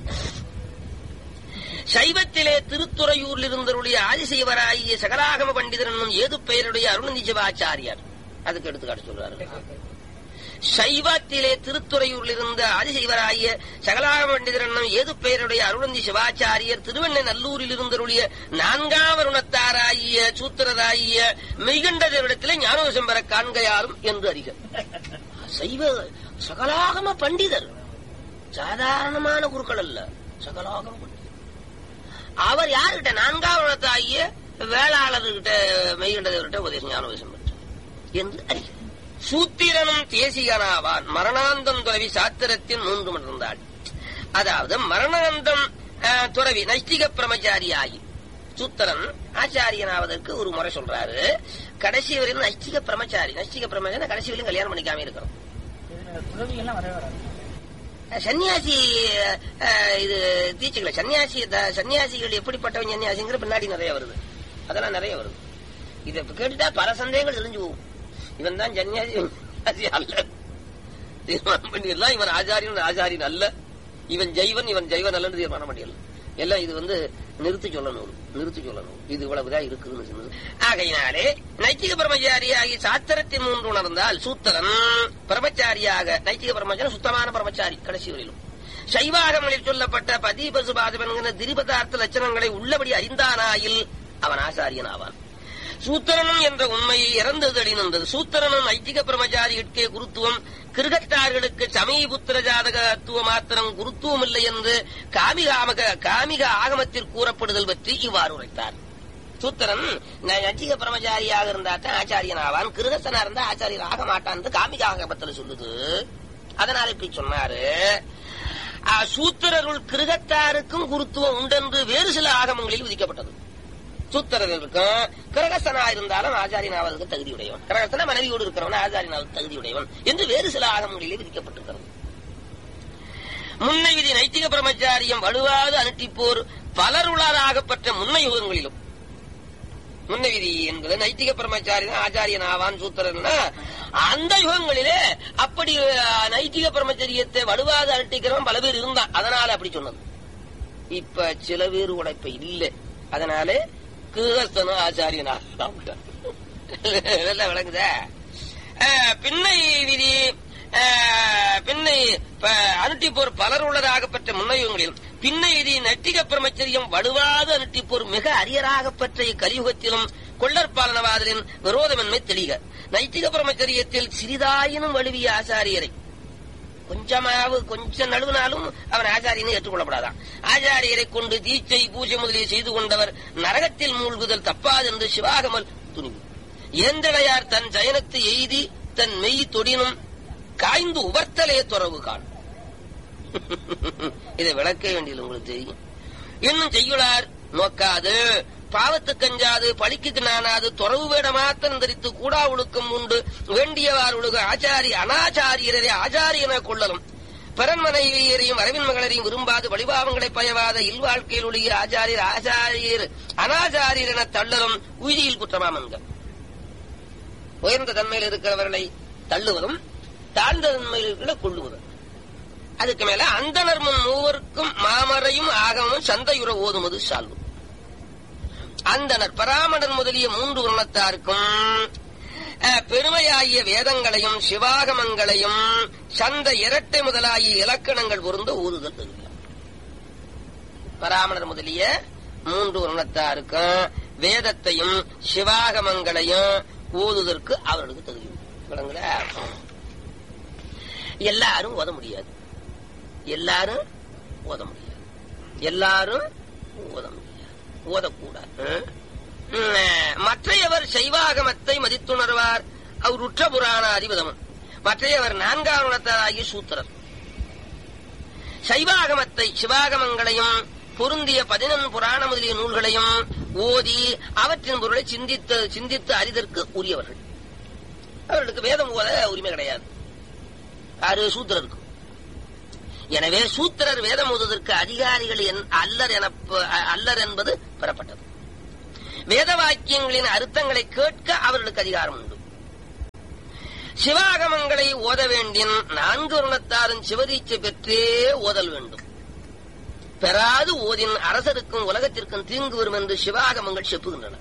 சைவத்திலே திருத்துறையூரில் இருந்தருடைய ஆதிசைவராகிய சகலாகம பண்டிதர் என்னும் ஏது பெயருடைய அருணந்தி சிவாச்சாரியார் அதுக்கு எடுத்துக்காட்டு சொல்றாரு சைவத்திலே திருத்துறையூரில் இருந்த ஆதிசைவராகிய சகலாகம பண்டிதர் என்னும் ஏது பெயருடைய அருணந்தி சிவாச்சாரியர் திருவண்ணை நல்லூரில் இருந்தருடைய நான்காம் வருணத்தாராகிய சூத்திரராகிய மெய்கண்டதேவரிடத்திலே ஞானோதேசம் பெற காண்கையாலும் என்று அறிக சைவ சகலாகம பண்டிதர் சாதாரணமான குருக்கள் அல்ல சகலாகம பண்டிதர் அவர் யாருகிட்ட நான்காவது ஆகிய வேளாளர்கிட்ட மெய்கண்டதேவர்கிட்ட உபதேசம் ஞானோதேசம் பெற்றார் என்று அறிக சூத்திரனும் தேசிகனாவான் மரணாந்தம் துறவி சாத்திரத்தின் மூன்று மணர்ந்தாள் அதாவது மரணாந்தம் அஹ், துறவி நைஷ்டிக பிரமச்சாரி ஆகி சூத்திரன் ஆச்சாரியனாவதற்கு ஒரு முறை சொல்றாரு கடைசி வரையும் நைஷ்டிக பிரமச்சாரி நைஷ்டிக பிரமச்சாரி கடைசி வரையும் கல்யாணம் பண்ணிக்காம இருக்கிறோம் இதுல துறவி எல்லாம் வரவே வராது சன்னியாசி அஹ், இது தீட்சைகளை சன்னியாசி த- சன்னியாசிகள் எப்படிப்பட்டவன் சன்னியாசிங்கிற பின்னாடி நிறைய வருது அதெல்லாம் நிறைய வருது இதை இப்ப கேட்டுட்டா பல சந்தேகங்கள் தெரிஞ்சு போகும் இவன் தான் சன்னியாசி இவன் சன்னியாசி அல்ல தீர்மானம் பண்ணிடலாம் இவன் ஆச்சாரியன் ஆச்சாரியன் அல்ல இவன் ஜெய்வன் இவன் ஜெய்வன் அல்லன்னு தீர்மானம் பண்ணிடலாம் எல்லாம் இது வந்து நிறுத்தி சொல்லணும் நிறுத்தி சொல்லணும் இது இவ்வளவுதான் இருக்குதுன்னு சொன்னது ஆகையினாலே நைத்திக பிரம்மச்சாரியாகி சாத்திரத்தின் மூன்று உணர்ந்தால் சூத்திரன் பிரம்மச்சாரியாக நைத்திக பிரம்மச்சாரி சுத்தமான பிரம்மச்சாரி கடைசி வரையிலும் சைவாகமங்களில் சொல்லப்பட்ட பதி பசுபாதம் என்கிற திரிபதார்த்த லட்சணங்களை உள்ளபடி அறிந்தானாயில் அவன் ஆசாரியன் ஆவான் சூத்திரனும் என்ற உண்மையை இறந்தது நின்றது சூத்திரனும் ஐத்திக பிரமச்சாரிகளுக்கே குருத்துவம் கிருகத்தார்களுக்கு சமீபுத்திர ஜாதகத்துவ மாத்திரம் குருத்துவம் இல்லை என்று காமிகாமக காமிக ஆகமத்தில் கூறப்படுதல் பற்றி இவ்வாறு உரைத்தார் சூத்திரன் நச்சிக பிரமச்சாரியாக இருந்தா தான் ஆச்சாரியன் ஆவான் கிருகஸ்தனா இருந்தா ஆச்சாரியர் ஆக மாட்டான் என்று காமிக ஆகமத்தில் சொல்லுது அதனால இப்படி சொன்னாரு ஆ, சூத்திரருள் கிருகத்தாருக்கும் குருத்துவம் உண்டென்று வேறு சில ஆகமங்களில் விதிக்கப்பட்டது சூத்திரர்களுக்கும் கிரகஸ்தனா இருந்தாலும் ஆச்சாரியனாவதற்கு தகுதியுடையவன் கிரகஸ்தன மனைவியோடு இருக்கிறவன் ஆச்சாரியனாவது தகுதியுடையவன் என்று வேறு சில ஆகமங்களிலே விதிக்கப்பட்டிருக்கிறது முன்னை விதி நைத்திக பிரம்மச்சாரியம் வலுவாது அனுட்டிப்போர் பலருளாராகப்பட்ட முன்னை யுகங்களிலும் முன்ன விதி என்பது நைத்திக பிரம்மச்சாரி தான் ஆச்சாரியன் ஆவான் சூத்திரன்னா அந்த யுகங்களிலே அப்படி அஹ், நைத்திக பிரம்மச்சரியத்தை வலுவாது அனுட்டிக்கிறவன் பல பேர் இருந்தான் அதனால அப்படி சொன்னது இப்ப சில பேர் உழைப்ப இல்ல அதனாலே கிருகஸ்தனும் ஆச்சாரியன் ஆகிறான் இதெல்லாம் விளங்குதா அஹ், பின்னை விதி அஹ், பின்னை ப- அனுட்டிப்போர் பலர் உள்ளதாகப்பட்ட முன்னையுங்களிலும் பின்னை விதி நட்டிக பிரமச்சரியம் வலுவாது அனுட்டிப்போர் மிக அரியராகப்பட்ட இக்கலியுகத்திலும் கொள்ளற்பாலனவாதலின் விரோதமென்மை தெளிக நைத்திக பிரமச்சரியத்தில் சிறிதாயினும் வலுவிய ஆசாரியரை கொஞ்சமாவது கொஞ்சம் நழுவினாலும் அவன் ஆச்சாரியனை ஏற்றுக்கொள்ளப்படாதான் ஆச்சாரியரை கொண்டு தீட்சை பூஜை முதலிய செய்து கொண்டவர் நரகத்தில் மூழ்குதல் தப்பாது என்று சிவாகமல் துணிவு ஏந்தடையார் தன் ஜயனத்தை எய்தி தன் மெய் தொடினும் காய்ந்து உவர்த்தலே துறவு காணும் இதை விளக்க வேண்டியது உங்களுக்கு தெரியும் இன்னும் செய்யுளார் நோக்காது பாவத்து கஞ்சாது பழிக்கு நானாது துறவு வேட மாத்திரம் தரித்து கூடா ஒழுக்கம் உண்டு வேண்டியவார் ஒழுக ஆச்சாரி அனாச்சாரியரை ஆச்சாரியன கொள்ளலும் பிறன் மனைவியரையும் அரவின் மகளரையும் விரும்பாது வழிபாவங்களை பயவாத இல்வாழ்க்கையில் ஒழிய ஆச்சாரியர் ஆச்சாரியர் அனாச்சாரியர் என தள்ளலும் உயிரியில் குற்றமாமன்கள் உயர்ந்த தன்மையில் இருக்கிறவர்களை தள்ளுவதும் தாழ்ந்த தன்மையில் இருக்கிற கொள்ளுவதும் அதுக்கு மேல அந்தனர் முன் மூவருக்கும் மாமரையும் ஆகமும் சந்தையுற ஓதுமது சால்வு அந்தனர் பராமணன் முதலிய மூன்று உருணத்தாருக்கும் அஹ், பெருமையாகிய வேதங்களையும் சிவாகமங்களையும் சந்த இரட்டை முதலாகிய இலக்கணங்கள் பொருந்த ஓதுதல் தகுதியாம். பராமணர் முதலிய மூன்று உருணத்தாருக்கும் வேதத்தையும் சிவாகமங்களையும் ஓதுதற்கு அவர்களுக்கு தகுதி உண்டு. விளங்குதா? எல்லாரும் ஓத முடியாது எல்லாரும் ஓத முடியாது எல்லாரும் ஓத முடியாது ஓதக்கூடாது ம்? ம், மற்றையவர் சைவாகமத்தை மதித்துணர்வார் அவர் உற்ற புராண அறிவதமும் மற்றையவர் நான்காம் குணத்தாராகிய சூத்திரர் சைவாகமத்தை சிவாகமங்களையும் பொருந்திய பதினெண் புராண முதலிய நூல்களையும் ஓதி அவற்றின் பொருளை சிந்தித்து சிந்தித்து அறிதற்கு உரியவர்கள் அவர்களுக்கு வேதம் ஓத உரிமை கிடையாது யாரு சூத்திரருக்கு எனவே சூத்திரர் வேதம் ஓதுவதற்கு அதிகாரிகள் என்- அல்லர் என அல்லர் என்பது பெறப்பட்டது வேத வாக்கியங்களின் அர்த்தங்களை கேட்க அவர்களுக்கு அதிகாரம் உண்டு சிவாகமங்களை ஓத வேண்டின் நான்கு வருணத்தாரும் சிவதீட்சை பெற்றே ஓதல் வேண்டும் பெறாது ஓதின் அரசருக்கும் உலகத்திற்கும் தீங்கு வரும் என்று சிவாகமங்கள் செப்புகின்றன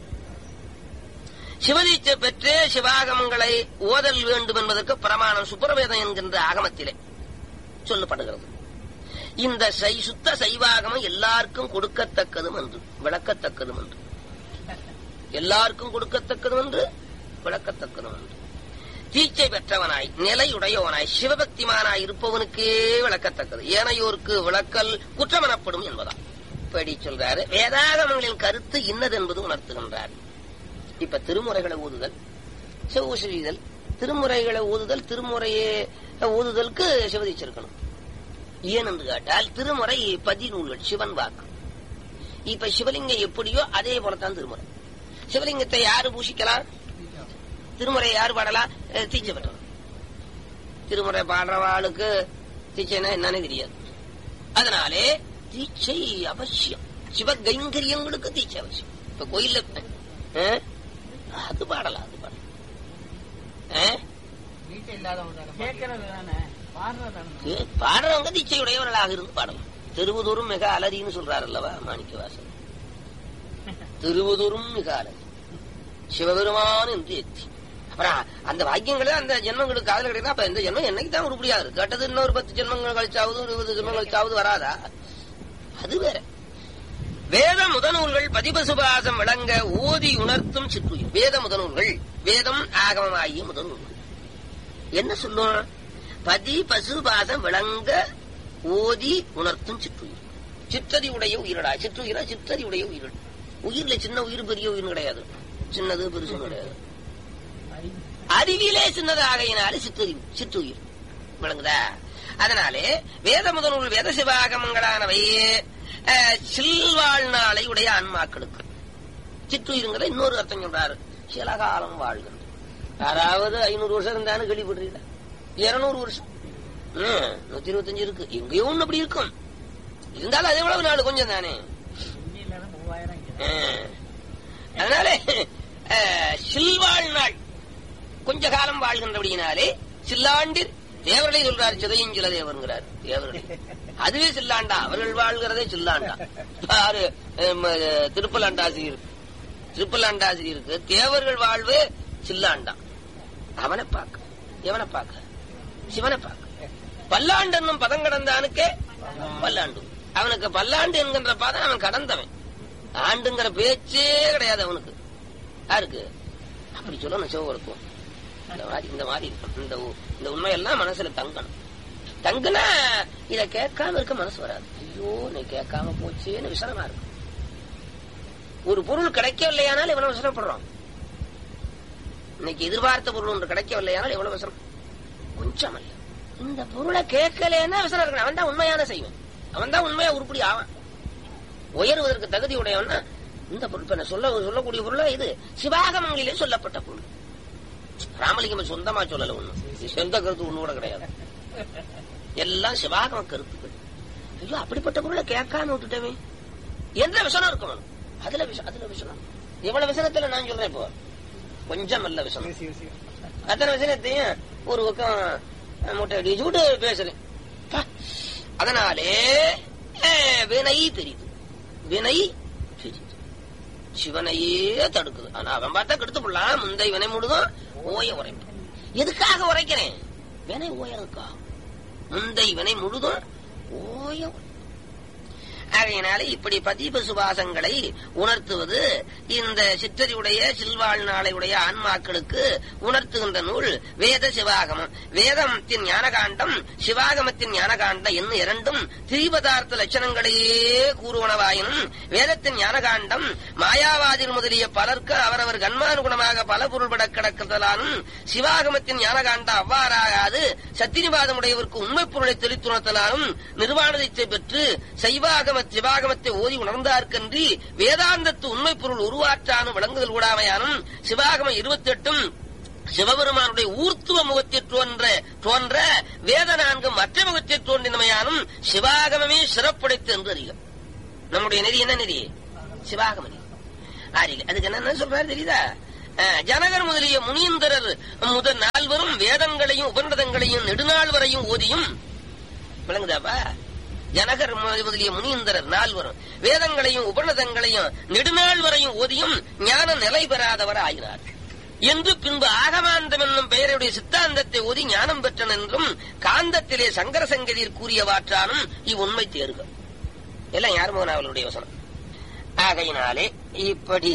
சிவதீட்சை பெற்றே சிவாகமங்களை ஓதல் வேண்டும் என்பதற்கு பிரமாணம் சுப்பிரவேதம் என்கின்ற ஆகமத்திலே சொல்லப்படுகிறது இந்த சை சுத்த சைவாகமம் எல்லாருக்கும் கொடுக்கத்தக்கதும் என்று விளக்கத்தக்கதும் என்று எல்லாருக்கும் கொடுக்கத்தக்கதும் என்று விளக்கத்தக்கதும் என்று தீட்சை பெற்றவனாய் நிலையுடையவனாய் சிவபக்திமானாய் இருப்பவனுக்கே விளக்கத்தக்கது ஏனையோருக்கு விளக்கல் குற்றமெனப்படும் என்பதாம் படி சொல்றாரு வேதாகமங்களின் கருத்து இன்னது என்பது உணர்த்துகின்றார் இப்ப திருமுறைகளை ஓதுதல் செவ்வூசலிதல் திருமுறைகளை ஓதுதல் திருமுறையே ஓதுதலுக்கு சிவதீச்சிருக்கணும் ஏன் என்று கேட்டால் திருமுறை பதிநூல்கள் சிவன் வாக்கு இப்ப சிவலிங்கம் எப்படியோ அதே போலத்தான் திருமுறை சிவலிங்கத்தை யாரு பூசிக்கலாம் திருமுறை யாரு பாடலாம் அஹ் தீட்சை பெற்றவர் திருமுறை பாடுறவாளுக்கு தீட்சைனா என்னன்னு தெரியாது அதனாலே தீட்சை அவசியம் சிவகைங்கரியங்களுக்கு தீட்சை அவசியம் இப்ப கோயில்ல அஹ், அது பாடலாம் அது பாடலாம் அஹ், வீட்டை இல்லாதவங்க தானே கேட்கறது தானே பாடுறது தானே ஏ, பாடுறவங்க தீட்சையுடையவர்களாக இருந்து பாடலாம் திருவதூரும் மிக அலரின்னு சொல்றாரு அல்லவா மாணிக்கவாசன் திருவதூரும் மிக அலரி சிவபெருமான் என்று எத்தி அப்புறம் அந்த வாக்கியங்களே அந்த ஜென்மங்களுக்கு காதல் கிடையாது அப்ப இந்த ஜென்மம் என்னைக்கு தான் உருப்படியாது கேட்டது இன்னொரு பத்து ஜென்மங்கள் கழிச்சாவது ஒரு இருபது ஜென்மம் கழிச்சாவது வராதா அது வேற வேத முதநூல்கள் பதிபசுபாசம் விளங்க ஓதி உணர்த்தும் சிற்றுயிர் வேத முதநூல்கள் வேதம் ஆகமம் ஆகிய முதநூல்கள் என்ன சொல்லும் பதி பசுபாசம் விளங்க ஓதி உணர்த்தும் சிற்றுயிர் சிற்றதி உடைய உயிரடா சிற்றுயிரா சிற்றதி உடைய உயிரிடு உயிர்ல சின்ன உயிர் பெரிய உயிர் கிடையாது சின்னது பெருசு கிடையாது அறிவிலே சின்னது ஆகையினாலே சிற்றறிவு சிற்றுயிர் விளங்குதா அதனாலே வேத முதல் வேத சிவாகமங்களானவை அஹ், சில்வாழ்நாளை உடைய ஆன்மாக்களுக்கு சிற்றுயிருங்கிற இன்னொரு அர்த்தம் சொல்றாரு சில காலம் வாழ்கின்ற யாராவது ஐநூறு வருஷம் இருந்தாலும் கேள்விப்படுறீங்களா இருநூறு வருஷம் ம், நூத்தி இருபத்தஞ்சு இருக்கு எங்கேயும் ஒண்ணு அப்படி இருக்கும் இருந்தாலும் அது எவ்வளவு நாள் கொஞ்சம் தானே இன்னில மூவாயிரம் இங்க. ம். அதனால அஹ், சில்வாழ்நாள் கொஞ்ச காலம் வாழ்கின்றபடியினாலே சில்லாண்டில் தேவர்களை சொல்றாரு சிதையும் சில தேவருங்கிறார் தேவர்களை அதுவே சில்லாண்டா அவர்கள் வாழ்கிறதே சில்லாண்டா பாரு அஹ், திருப்பலாண்டாசிரியர் திருப்பலாண்டாசிரியருக்கு தேவர்கள் வாழ்வு சில்லாண்டா அவனை பார்க்க எவனை பார்க்க சிவனை பார்க்க பல்லாண்டு என்னும் பதம் கடந்தானுக்கே பல்லாண்டு அவனுக்கு பல்லாண்டு என்கின்ற பதம் அவன் கடந்தவன் ஆண்டுங்கிற பேச்சே கிடையாது அவனுக்கு யாருக்கு அப்படி சொல்லணும் சிவபுரத்துவம் இந்த மாதிரி இந்த மாதிரி இருக்கணும் இந்த உ- இந்த உண்மையெல்லாம் மனசுல தங்கணும் தங்குனா இத கேட்காம இருக்க மனசு வராது ஐயோ நீ கேட்காம போச்சேன்னு விசனமா இருக்கும் ஒரு பொருள் கிடைக்கவில்லையானால் எவ்வளவு விசனப்படுறோம் இன்னைக்கு எதிர்பார்த்த பொருள் ஒன்று கிடைக்கவில்லையானால் எவ்வளவு விசனம் கொஞ்சம் அல்ல இந்த பொருளை கேட்கலன்னா விசனம் இருக்கணும் அவன் தான் உண்மையான செய்வன் அவன் தான் உண்மையா உருப்படி ஆவான் உயர்வதற்கு தகுதி உடையவன்னா இந்த பொருள் இப்ப நான் சொல்ல சொல்லக்கூடிய பொருள் இது சிவாகமங்களிலே சொல்லப்பட்ட பொருள் ராமலிங்கம் சொந்தமா சொல்லல ஒண்ணு இது சொந்த கருத்து ஒண்ணு கூட கிடையாது எல்லாம் சிவாகம கருத்துக்கள் ஐயோ அப்படிப்பட்ட பொருளை கேட்காம விட்டுட்டவே எந்த விஷனம் இருக்கும் அவனுக்கு? அதுல விஷம் அதுல விஷனம் இவ்வளவு விஷயத்துல நான் சொல்றேன் இப்போ கொஞ்சம் அல்ல விஷனம் அத்தனை விஷயத்தையும் ஒரு பக்கம் அஹ், முட்டை அடிச்சு விட்டு பேசுறேன் பா. அதனாலே அஹ், வினை தெரியுது வினை தெரியுது சிவனையே தடுக்குது ஆனா அவன் பார்த்தா கெடுத்து போடலாம் முந்தை வினை முழுதும் ஓய உரைப்பான் எதுக்காக உரைக்கிறேன் வினை ஓயறதுக்கா முந்தை வினை முழுதும் ஓய உரைப்பான். ஆகையினால இப்படி பதிப சுபாசங்களை உணர்த்துவது இந்த சிற்றறிவுடைய சில்வாழ்நாளையுடைய ஆன்மாக்களுக்கு உணர்த்துகின்ற நூல் வேத சிவாகமம் வேதத்தின் ஞானகாண்டம் சிவாகமத்தின் ஞானகாண்டம் என்ன இரண்டும் திரிபதார்த்த லட்சணங்களையே கூறுவனவாயினும் வேதத்தின் ஞானகாண்டம் மாயாவாதிகள் முதலிய பலருக்கு அவரவர் கண்மானுகுணமாக பல பொருள்பட கிடக்கிறதாலும் சிவாகமத்தின் ஞானகாண்டம் அவ்வாறாகாது சத்தினிவாதமுடையவருக்கு உண்மை பொருளை தெளித்துணர்த்தலாலும் நிர்வாணத்தை பெற்று சைவாகம சிவாகமத்தை ஓதி உணர்ந்தார்க்கன்றி வேதாந்தத்து உண்மை பொருள் உருவாற்றானும் விளங்குதல் கூடாமையானும் சிவாகமம் இருபத்தி எட்டும் சிவபெருமானுடைய ஊர்த்துவ முகத்தில் தோன்ற தோன்ற வேத நான்கு மற்ற முகத்தில் தோன்றினமையானும் சிவாகமமே சிறப்புடைத்து என்று அறிக நம்முடைய நெறி என்ன நெறி சிவாகம நெறி அறிக அதுக்கு என்ன சொல்றாரு தெரியுதா அஹ், ஜனகர் முதலிய முனீந்தரர் முதல் நால்வரும் வேதங்களையும் உபநிடதங்களையும் நெடுநாள் வரையும் ஓதியும் விளங்குதாப்பா ஜனகர் மு- முதலிய முனீந்தரர் நால்வரும் வேதங்களையும் உபநிடதங்களையும் நெடுநாள் வரையும் ஓதியும் ஞான நிலை பெறாதவர் ஆகிறார் என்று பின்பு ஆகமாந்தம் என்னும் பெயருடைய சித்தாந்தத்தை ஓதி ஞானம் பெற்றன் என்றும் காந்தத்திலே சங்கர சங்கதியில் கூறியவாற்றானும் இவ்வுண்மை தேர்க எல்லாம் யார் மகன் அவளுடைய வசனம் ஆகையினாலே இப்படி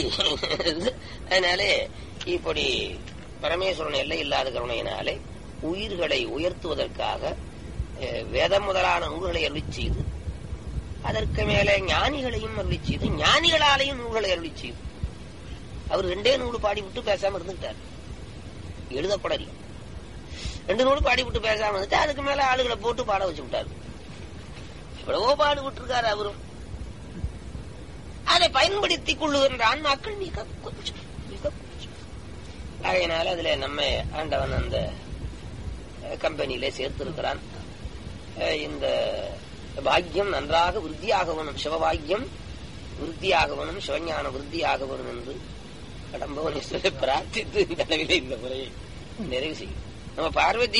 அதனாலே இப்படி பரமேஸ்வரன் எல்லை இல்லாத கருணையினாலே உயிர்களை உயர்த்துவதற்காக அஹ், வேதம் முதலான நூல்களை அருளி செய்து அதற்கு மேலே ஞானிகளையும் அருளி செய்து ஞானிகளாலேயும் நூல்களை அருளி செய்து அவர் ரெண்டே நூல் பாடி விட்டு பேசாம இருந்துட்டார் எழுதப்படல ரெண்டு நூல் பாடி விட்டு பேசாம இருந்துட்டு அதுக்கு மேல ஆளுகளை போட்டு பாட வச்சு விட்டாரு எவ்வளவோ பாடு விட்டுருக்காரு அவரும் அதை பயன்படுத்திக் கொள்ளுகின்ற ஆன்மாக்கள் மிக கொஞ்சம் மிக கொஞ்சம் ஆகையினால அதுல நம்ம ஆண்டவன் அந்த அஹ், கம்பெனியில சேர்த்திருக்கிறான் அஹ், இந்த பாக்கியம் நன்றாக விருத்தியாக வேணும் சிவபாக்கியம் விருத்தியாக வேணும் சிவஞான விருத்தியாக வேணும் என்று கடம்பவனேஸ்வரை பிரார்த்தித்து இந்த அளவிலே இந்த முறையை நிறைவு செய்யும் நம்ம பார்வதி